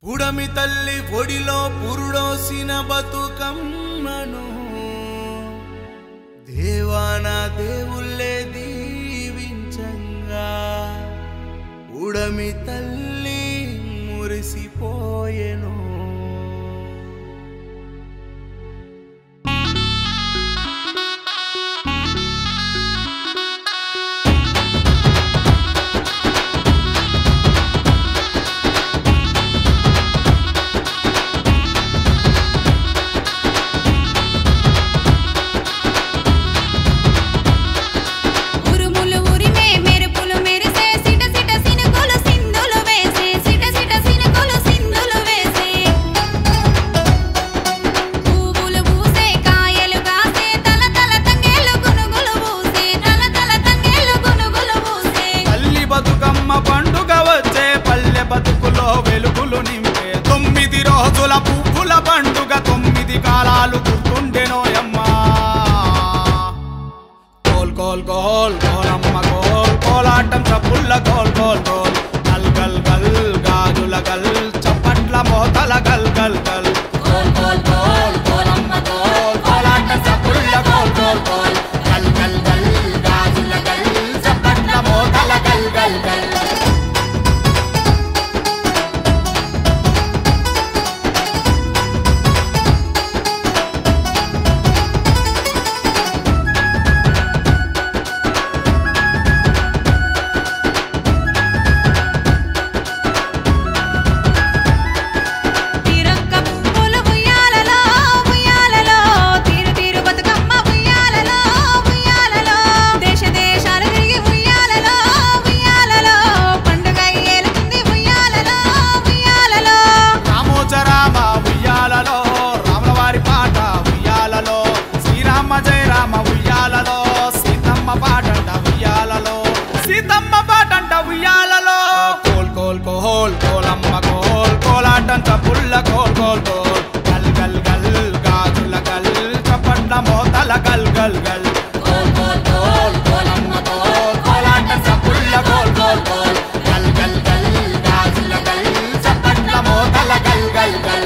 పుడమి తల్లి ఒడిలో పురుడోసిన బతుకమ్మను దేవాన దేవుళ్ళే దీవించంగా ఉడమి తల్లి మురిసిపోయెను ఉరుములు ఉరిమే మెరుపులు మెరిసే సిట సిట సినుకులు సింధులు వేసే సిట సిట సినుకులు సింధులు వేసే పువ్వులు పూసే కాయలు కాసే తల తల తంగేలు గునుగులు పూసే తల తల తంగేలు గునుగులు పూసే తల్లి బతుకమ్మ పండుగ వచ్చే పల్లె బతుకులో వెలుగులు నింపే తొమ్మిది రోజుల పువ్వుల పండుగ తొమ్మిది కాలాలు గుర్తుండెనోయమ్మా కోల్ కోల్ కోల్ కోలమ్మ కోల్ కోలాటం చప్పుళ్ళ కోల్ కోల్ కోల్ గల్ గల్ గల్ గాజుల గల్ చప్పట్ల మోతల గల్ గల్ గల్ కోల్ కోల్ కోల్ కోలమ్మ కోల్ కోలాటం చప్పుళ్ళ కోల్ కోల్ కోల్ గల్ గల్ గల్ గాజుల గల్ చప్పట్ల మోతల గల్ గల్ గల్ తీరొక్క పువ్వులు ఉయ్యాలలో ఉయ్యాలలో తీరు తీరు బతుకమ్మ ఉయ్యాలలో ఉయ్యాలలో దేశ దేశాలు తిరిగి ఉయ్యాలలో ఉయ్యాలలో పండుగ ఏలుతుంది ఉయ్యాలలో ఉయ్యాలలో రామోజరామ ఉయ్యాలలో రాముల వారి పాట ఉయ్యాలలో శ్రీరామ జయ రామ ఉయ్యాలలో సీతమ్మ పాటంట ఉయ్యాలలో సీతమ్మ పాటంట ఉయ్యాలలో కోల్ కోల్ కోల్ కోలమ్మ కోల్ కోలాటంట పుల్ల కోల్ కోల్ కోల్ గల్ గల్ గల్ గాజుల గల్ చప్పట్ల మోతల గల్ గల్ గల్ కోల్ కోల్ కోల్ కోలమ్మ కోల్ కోలాటంట పుల్ల కోల్ కోల్ కోల్ గల్ గల్ గల్ గాజుల గల్ చప్పట్ల మోతల గల్ గల్ గల్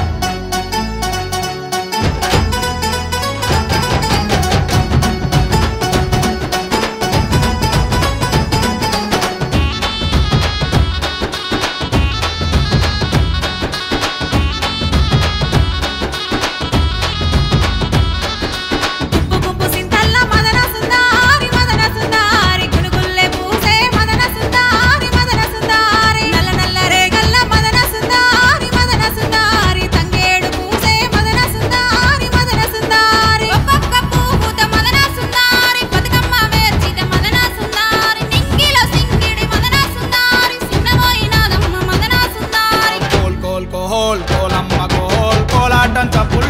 గుంపు గుంపు సింతల్ల మదన సుందారి మదన సుందారి గునుగుల్లే పూసే మదన సుందారి మదన సుందారి నల్ల నల్ల రేగల్ల మదన సుందారి మదన సుందారి తంగేడు పూసే మదన సుందారి మదన సుందారి ఒక్కొక్క పువ్వుత మదన సుందారి బతుకమ్మ వేర్చిట మదన సుందారి నింగిలో సింగిడి మదన సుందారి సిన్నమోయినాదమ్మ మదన సుందారి కోల్ కోల్ కోల్ కోలమ్మ కోల్ కోలాటం చప్పుళ్ళ